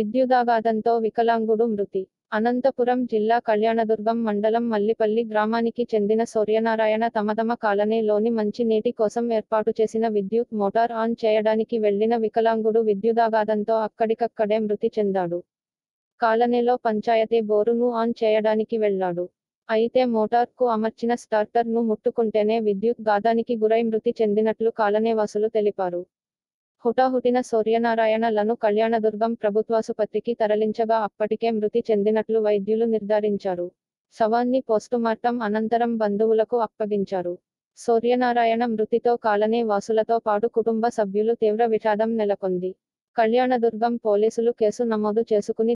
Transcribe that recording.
విద్యుదాఘాతంతో వికలాంగుడు మృతి అనంతపురం జిల్లా కళ్యాణదుర్గం మండలం మల్లిపల్లి గ్రామానికి చెందిన సూర్యనారాయణ తమ తమ కాలనీలోని మంచినీటి కోసం ఏర్పాటు చేసిన విద్యుత్ మోటార్ ఆన్ చేయడానికి వెళ్లిన వికలాంగుడు విద్యుదాఘాతంతో అక్కడికక్కడే మృతి చెందాడు కాలనీలో పంచాయతీ బోరును ఆన్ చేయడానికి వెళ్లాడు అయితే మోటార్కు అమర్చిన స్టార్టర్ను ముట్టుకుంటేనే విద్యుత్ ఘాతానికి గురై మృతి చెందినట్లు కాలనీవాసులు తెలిపారు హుటాహుటిన సూర్యనారాయణలను కళ్యాణదుర్గం ప్రభుత్వాసుపత్రికి తరలించగా అప్పటికే మృతి చెందినట్లు వైద్యులు నిర్ధారించారు శవాన్ని పోస్టుమార్టం అనంతరం బంధువులకు అప్పగించారు సూర్యనారాయణ మృతితో కాలనీ వాసులతో పాటు కుటుంబ సభ్యులు తీవ్ర విషాదం నెలకొంది కళ్యాణదుర్గం పోలీసులు కేసు నమోదు చేసుకుని